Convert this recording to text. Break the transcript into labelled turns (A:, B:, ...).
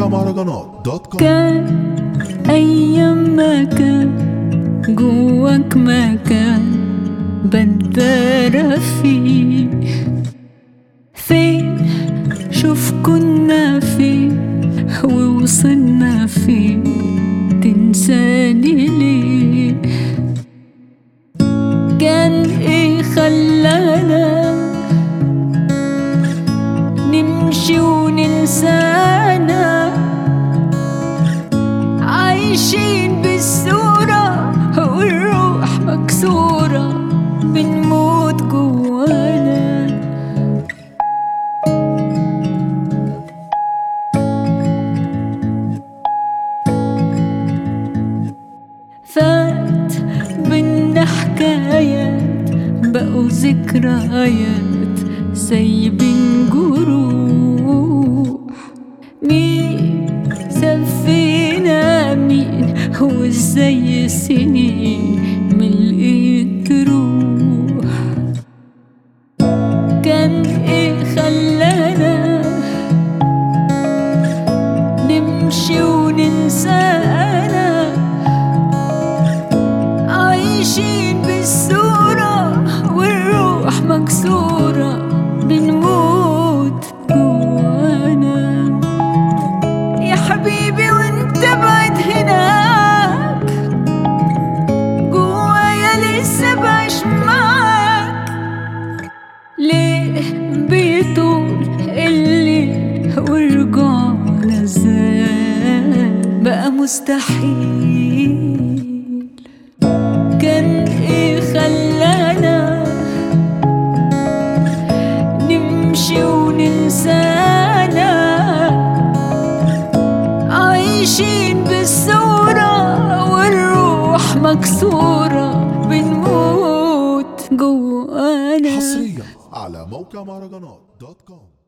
A: مهرجانات دوت كوم
B: كان أيام ما كان جواك مكان بندار فيه فين شوف كنا فين ووصلنا فين تنساني ليه كان ايه خلانا نمشي وننسانا عايشين بالصورة والروح مكسورة بنموت جوانا فات بينا حكايات بقوا ذكريات سايبين جروح مين سفينا مين هو ازاي السنين ملقيت تروح كان ايه خلانا نمشي وننسانا عايشين بالصورة والروح مكسورة بنموت جوانا يا حبيبي وانت بعد هناك جوايا لسه بعيش معاك ليه بيطول الليل ورجعنا ازاي بقى مستحيل كان ايه خلانا نمشي وننسانا عايشين بالصورة والروح مكسورة بنموت جوانا
A: حصريا على موقع مهرجانات دوت كوم